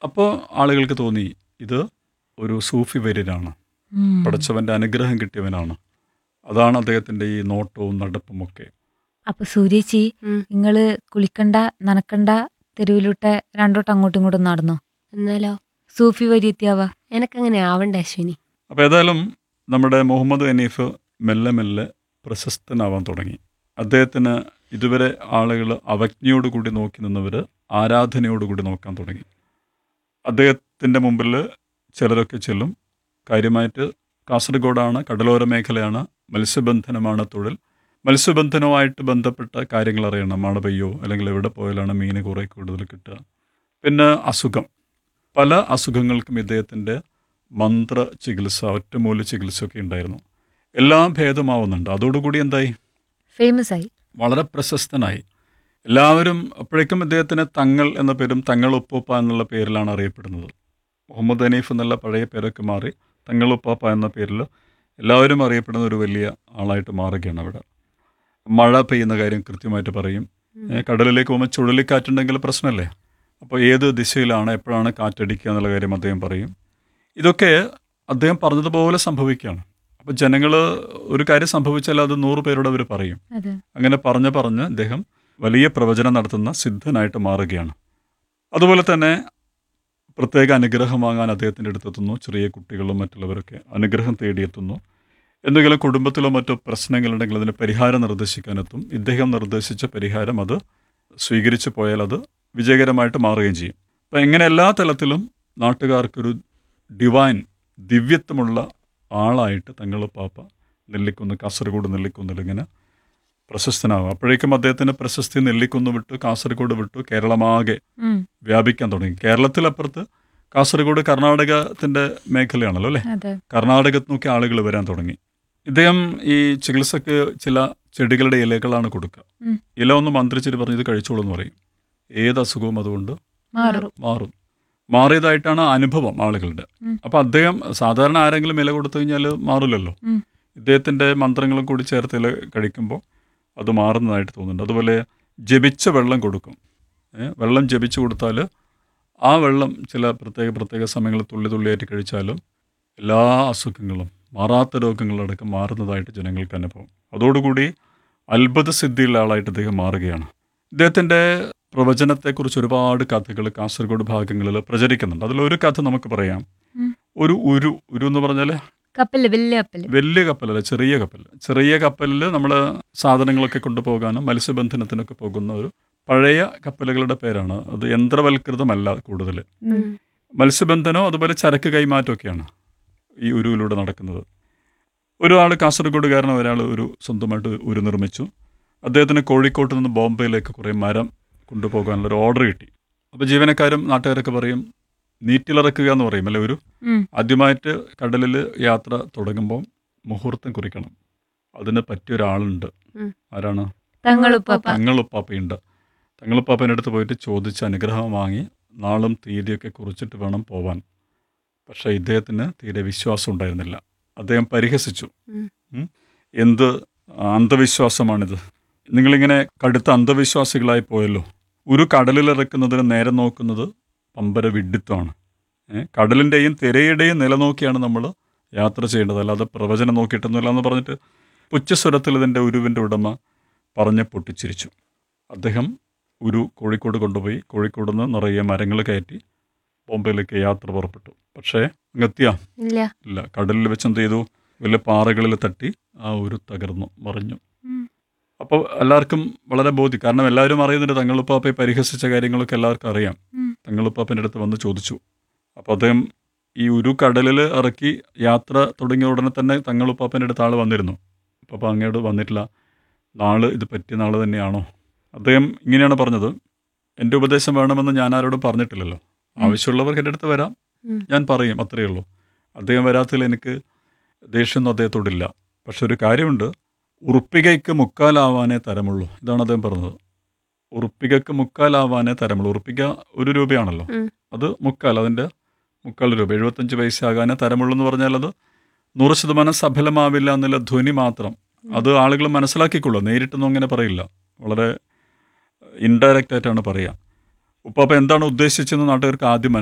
അപ്പോൾ ആളുകൾക്ക് തോന്നി ഇത് ഒരു സൂഫി വര്യനാണ് ഉം. പടച്ചവൻ്റെ അനുഗ്രഹം കിട്ടിയവനാണ് അതാണ് അദ്ദേഹത്തിൻ്റെ ഈ നോട്ടവും നടപ്പും ഒക്കെ അപ്പൊ സൂര്യേച്ചി ഉം. നിങ്ങള് കുളിക്കണ്ട നനക്കണ്ട തെരുവിലൂട്ടെ രണ്ടോട്ട് അങ്ങോട്ടും ഇങ്ങോട്ടും നടന്നോ എന്നാലോ സൂഫി വരിയെത്തിയാവാ എനക്കങ്ങനെ ആവണ്ട അശ്വിനി അപ്പോൾ ഏതായാലും നമ്മുടെ മുഹമ്മദ് ഹനീഫ് മെല്ലെ മെല്ലെ പ്രശസ്തനാവാൻ തുടങ്ങി അദ്ദേഹത്തിന് ഇതുവരെ ആളുകൾ അവജ്ഞയോടുകൂടി നോക്കി നിന്നവർ ആരാധനയോടുകൂടി നോക്കാൻ തുടങ്ങി അദ്ദേഹത്തിൻ്റെ മുമ്പിൽ ചിലരൊക്കെ ചെല്ലും കാര്യമായിട്ട് കാസർഗോഡാണ് കടലോര മേഖലയാണ് മത്സ്യബന്ധനമാണ് തൊഴിൽ മത്സ്യബന്ധനവുമായിട്ട് ബന്ധപ്പെട്ട കാര്യങ്ങൾ അറിയണം മഴ പെയ്യോ അല്ലെങ്കിൽ എവിടെ പോയാലാണ് മീൻ കുറേ കൂടുതൽ കിട്ടുക പിന്നെ അസുഖം പല അസുഖങ്ങൾക്കും ഇദ്ദേഹത്തിൻ്റെ മന്ത്ര ചികിത്സ ഒറ്റമൂല ചികിത്സയൊക്കെ ഉണ്ടായിരുന്നു എല്ലാം ഭേദമാവുന്നുണ്ട് അതോടുകൂടി എന്തായി ഫേമസ് ആയി വളരെ പ്രശസ്തനായി എല്ലാവരും അപ്പോഴേക്കും ഇദ്ദേഹത്തിന് തങ്ങൾ എന്ന പേരും തങ്ങൾ ഉപ്പൂപ്പ എന്നുള്ള പേരിലാണ് അറിയപ്പെടുന്നത് മുഹമ്മദ് ഹനീഫ് എന്നുള്ള പഴയ പേരൊക്കെ മാറി തങ്ങൾ ഉപ്പാപ്പ എന്ന പേരിൽ എല്ലാവരും അറിയപ്പെടുന്ന ഒരു വലിയ ആളായിട്ട് മാറുകയാണ് അവിടെ മഴ പെയ്യുന്ന കാര്യം കൃത്യമായിട്ട് പറയും ഏ, കടലിലേക്ക് പോകുമ്പോൾ ചുഴലിക്കാറ്റുണ്ടെങ്കിൽ പ്രശ്നമല്ലേ അപ്പോൾ ഏത് ദിശയിലാണ് എപ്പോഴാണ് കാറ്റടിക്കുക എന്നുള്ള കാര്യം അദ്ദേഹം പറയും ഇതൊക്കെ അദ്ദേഹം പറഞ്ഞതുപോലെ സംഭവിക്കുകയാണ് അപ്പോൾ ജനങ്ങൾ ഒരു കാര്യം സംഭവിച്ചാൽ അത് നൂറ് പേരോട് അവർ പറയും അതെ അങ്ങനെ പറഞ്ഞ് പറഞ്ഞ് അദ്ദേഹം വലിയ പ്രവചനം നടത്തുന്ന സിദ്ധനായിട്ട് മാറുകയാണ് അതുപോലെ തന്നെ പ്രത്യേക അനുഗ്രഹം വാങ്ങാൻ അദ്ദേഹത്തിൻ്റെ അടുത്തെത്തുന്നു ചെറിയ കുട്ടികളും മറ്റുള്ളവരൊക്കെ അനുഗ്രഹം തേടിയെത്തുന്നു എന്തെങ്കിലും കുടുംബത്തിലോ മറ്റോ പ്രശ്നങ്ങളുണ്ടെങ്കിൽ അതിന് പരിഹാരം നിർദ്ദേശിക്കാനെത്തും ഇദ്ദേഹം നിർദ്ദേശിച്ച പരിഹാരം അത് സ്വീകരിച്ചു പോയാൽ അത് വിജയകരമായിട്ട് മാറുകയും ചെയ്യും അപ്പം എങ്ങനെ എല്ലാ തലത്തിലും നാട്ടുകാർക്കൊരു ഡിവൈൻ ദിവ്യത്വമുള്ള ആളായിട്ട് തങ്ങൾ പാപ്പ നെല്ലിക്കുന്ന് കാസർഗോഡ് നെല്ലിക്കുന്നിൽ ഇങ്ങനെ പ്രശസ്തനാകും അപ്പോഴേക്കും അദ്ദേഹത്തിന് പ്രശസ്തി നെല്ലിക്കുന്ന് വിട്ടു കാസർഗോഡ് വിട്ടു കേരളമാകെ ഉം. വ്യാപിക്കാൻ തുടങ്ങി കേരളത്തിലപ്പുറത്ത് കാസർഗോഡ് കർണാടകത്തിൻ്റെ മേഖലയാണല്ലോ അല്ലേ അതെ കർണാടകത്തിൽ നിന്നൊക്കെ ആളുകൾ വരാൻ തുടങ്ങി ഇദ്ദേഹം ഈ ചികിത്സക്ക് ചില ചെടികളുടെ ഇലകളാണ് കൊടുക്കുക ഉം. ഇല ഒന്ന് മന്ത്രിച്ചിട്ട് പറഞ്ഞ് ഇത് കഴിച്ചോളൂ എന്ന് പറയും ഏത് അസുഖവും അതുകൊണ്ട് മാറും മാറും മാറിയതായിട്ടാണ് അനുഭവം ആളുകളുടെ ഉം. അപ്പം അദ്ദേഹം സാധാരണ ആരെങ്കിലും ഇല കൊടുത്തു കഴിഞ്ഞാൽ മാറില്ലല്ലോ ഉം. ഇദ്ദേഹത്തിൻ്റെ മന്ത്രങ്ങളും കൂടി ചേർത്ത് ഇല കഴിക്കുമ്പോൾ അത് മാറുന്നതായിട്ട് തോന്നുന്നുണ്ട് അതുപോലെ ജപിച്ച വെള്ളം കൊടുക്കും ഏ, വെള്ളം ജപിച്ചു കൊടുത്താൽ ആ വെള്ളം ചില പ്രത്യേക പ്രത്യേക സമയങ്ങളിൽ തുള്ളി തുള്ളിയായിട്ട് കഴിച്ചാലും എല്ലാ അസുഖങ്ങളും മാറാത്ത രോഗങ്ങളടക്കം മാറുന്നതായിട്ട് ജനങ്ങൾക്ക് അനുഭവം അതോടുകൂടി അത്ഭുത സിദ്ധിയുള്ള ആളായിട്ട് ഇദ്ദേഹം മാറുകയാണ് ഇദ്ദേഹത്തിൻ്റെ പ്രവചനത്തെക്കുറിച്ച് ഒരുപാട് കഥകൾ കാസർഗോഡ് ഭാഗങ്ങളിൽ പ്രചരിക്കുന്നുണ്ട് അതിലൊരു കഥ നമുക്ക് പറയാം ഉം. ഒരു ഉരു ഉരു എന്ന് പറഞ്ഞാൽ കപ്പല് വലിയ കപ്പല് വലിയ കപ്പലല്ല ചെറിയ കപ്പൽ ചെറിയ കപ്പലിൽ നമ്മൾ സാധനങ്ങളൊക്കെ കൊണ്ടുപോകാനും മത്സ്യബന്ധനത്തിനൊക്കെ പോകുന്ന ഒരു പഴയ കപ്പലുകളുടെ പേരാണ് അത് യന്ത്രവൽകൃതമല്ല കൂടുതൽ ഉം. മത്സ്യബന്ധനവും അതുപോലെ ചരക്ക് കൈമാറ്റമൊക്കെയാണ് ഈ ഉരുവിലൂടെ നടക്കുന്നത് ഒരാൾ കാസർഗോഡുകാരൻ ഒരാൾ ഒരു സ്വന്തമായിട്ട് ഉരു നിർമ്മിച്ചു അദ്ദേഹത്തിന് കോഴിക്കോട്ട് നിന്ന് ബോംബെയിലേക്ക് കുറേ മരം കൊണ്ടുപോകാനുള്ള ഒരു ഓർഡർ കിട്ടി അപ്പോൾ ജീവനക്കാരും നാട്ടുകാരൊക്കെ പറയും നീറ്റിലിറക്കുക എന്ന് പറയും അല്ലെ ഒരു ഉം. ആദ്യമായിട്ട് കടലിൽ യാത്ര തുടങ്ങുമ്പോൾ മുഹൂർത്തം കുറിക്കണം അതിന് പറ്റിയ ഒരാളുണ്ട് ഉം. ആരാണ് തങ്ങളുപ്പാപ്പ തങ്ങളുപ്പാപ്പയുണ്ട് തങ്ങളുപ്പാപ്പൻ്റെ അടുത്ത് പോയിട്ട് ചോദിച്ച് അനുഗ്രഹം വാങ്ങി നാളും തീയതിയൊക്കെ കുറിച്ചിട്ട് വേണം പോവാൻ പക്ഷേ ഇദ്ദേഹത്തിന് തീരെ വിശ്വാസം ഉണ്ടായിരുന്നില്ല അദ്ദേഹം പരിഹസിച്ചു ഉം. ഉം. എന്ത് അന്ധവിശ്വാസമാണിത് നിങ്ങളിങ്ങനെ കടുത്ത അന്ധവിശ്വാസികളായി പോയല്ലോ ഒരു കടലിലിറക്കുന്നതിന് നേരെ നോക്കുന്നത് പമ്പര വിഡിത്വമാണ് ഏ, കടലിൻ്റെയും തിരയുടെയും നിലനോക്കിയാണ് നമ്മൾ യാത്ര ചെയ്യേണ്ടത് അല്ലാതെ പ്രവചനം നോക്കിയിട്ടൊന്നുമില്ല എന്ന് പറഞ്ഞിട്ട് ഉച്ചസ്വരത്തിൽ ഇതിൻ്റെ ഉരുവിൻ്റെ ഉടമ പറഞ്ഞ് പൊട്ടിച്ചിരിച്ചു അദ്ദേഹം ഒരു കോഴിക്കോട് കൊണ്ടുപോയി കോഴിക്കോട് നിന്ന് നിറയെ മരങ്ങൾ കയറ്റി ബോംബെയിലേക്ക് യാത്ര പുറപ്പെട്ടു പക്ഷേ അങ്ങെത്തിയ ഇല്ല ഇല്ല കടലിൽ വെച്ച് എന്ത് ചെയ്തു വലിയ പാറകളിൽ തട്ടി ആ ഒരു തകർന്നു മറിഞ്ഞു ഉം. അപ്പോൾ എല്ലാവർക്കും വളരെ ബോധ്യം കാരണം എല്ലാവരും അറിയുന്നുണ്ട് തങ്ങളുപ്പാപ്പയെ പരിഹസിച്ച കാര്യങ്ങളൊക്കെ എല്ലാവർക്കും അറിയാം ഉം. തങ്ങളുപ്പാപ്പൻ്റെ അടുത്ത് വന്ന് ചോദിച്ചു അപ്പോൾ അദ്ദേഹം ഈ ഒരു കടലിൽ ഇറക്കി യാത്ര തുടങ്ങിയ ഉടനെ തന്നെ തങ്ങളുപ്പാപ്പൻ്റെ അടുത്ത് ആൾ വന്നിരുന്നു അപ്പോൾ അങ്ങോട്ട് വന്നിട്ടില്ല നാള് ഇത് പറ്റിയ നാൾ തന്നെയാണോ അദ്ദേഹം ഇങ്ങനെയാണ് പറഞ്ഞത് എൻ്റെ ഉപദേശം വേണമെന്ന് ഞാൻ ആരോടും പറഞ്ഞിട്ടില്ലല്ലോ ആവശ്യമുള്ളവർക്ക് എൻ്റെ അടുത്ത് വരാം ഉം. ഞാൻ പറയും അത്രയേ ഉള്ളൂ അദ്ദേഹം വരാത്തതിൽ എനിക്ക് ദേഷ്യമൊന്നും അദ്ദേഹത്തോടില്ല പക്ഷെ ഒരു കാര്യമുണ്ട് ഉറുപ്പികയ്ക്ക് മുക്കാലാവാനേ തരമുള്ളൂ ഇതാണ് അദ്ദേഹം പറഞ്ഞത് ഉറുപ്പികയ്ക്ക് മുക്കാലാവാനേ തരമുള്ളൂ ഉറുപ്പിക ഒരു രൂപയാണല്ലോ ഉം. അത് മുക്കാൽ അതിൻ്റെ മുക്കാൽ രൂപ എഴുപത്തഞ്ച് പൈസ ആകാനേ തരമുള്ളൂ എന്ന് പറഞ്ഞാൽ അത് നൂറ് ശതമാനം സഫലമാവില്ല എന്നുള്ള ധ്വനി മാത്രം അത് ആളുകൾ മനസ്സിലാക്കിക്കൊള്ളൂ നേരിട്ടൊന്നും അങ്ങനെ പറയില്ല വളരെ ഇൻഡയറക്റ്റ് ആയിട്ടാണ് പറയുക ഉപ്പാപ്പ എന്താണ് ഉദ്ദേശിച്ചതെന്ന് നാട്ടുകാർക്ക് ആദ്യം